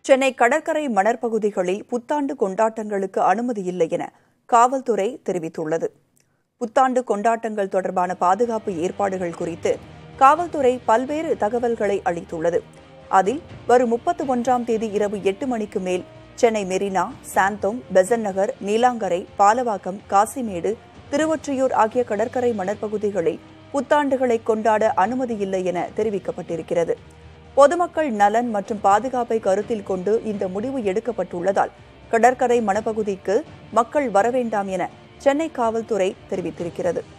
சென்னை கடற்கரை மணற்பகுதிகளில் புத்தாண்டு கொண்டாட்டங்களுக்கு அனுமதி இல்லை என காவல்துறை தெரிவித்துள்ளது புத்தாண்டு கொண்டாட்டங்கள் தொடர்பான பாதுகாப்பு ஏற்பாடுகள் குறித்து காவல்துறை பல்வேறு தகவல்களை அளித்துள்ளது அதில் வரும் முப்பத்தி ஒன்றாம் தேதி இரவு எட்டு மணிக்கு மேல் சென்னை மெரினா சாந்தோம் பெசன் நகர் நீலாங்கரை பாலவாக்கம் காசிமேடு திருவொற்றியூர் ஆகிய கடற்கரை மணற்பகுதிகளில் புத்தாண்டுகளை கொண்டாட அனுமதி இல்லை என தெரிவிக்கப்பட்டிருக்கிறது பொதுமக்கள் நலன் மற்றும் பாதுகாப்பை கருத்தில் கொண்டு இந்த முடிவு எடுக்கப்பட்டுள்ளதால் கடற்கரை மணப்பகுதிக்கு மக்கள் வரவேண்டாம் என சென்னை காவல்துறை தெரிவித்திருக்கிறது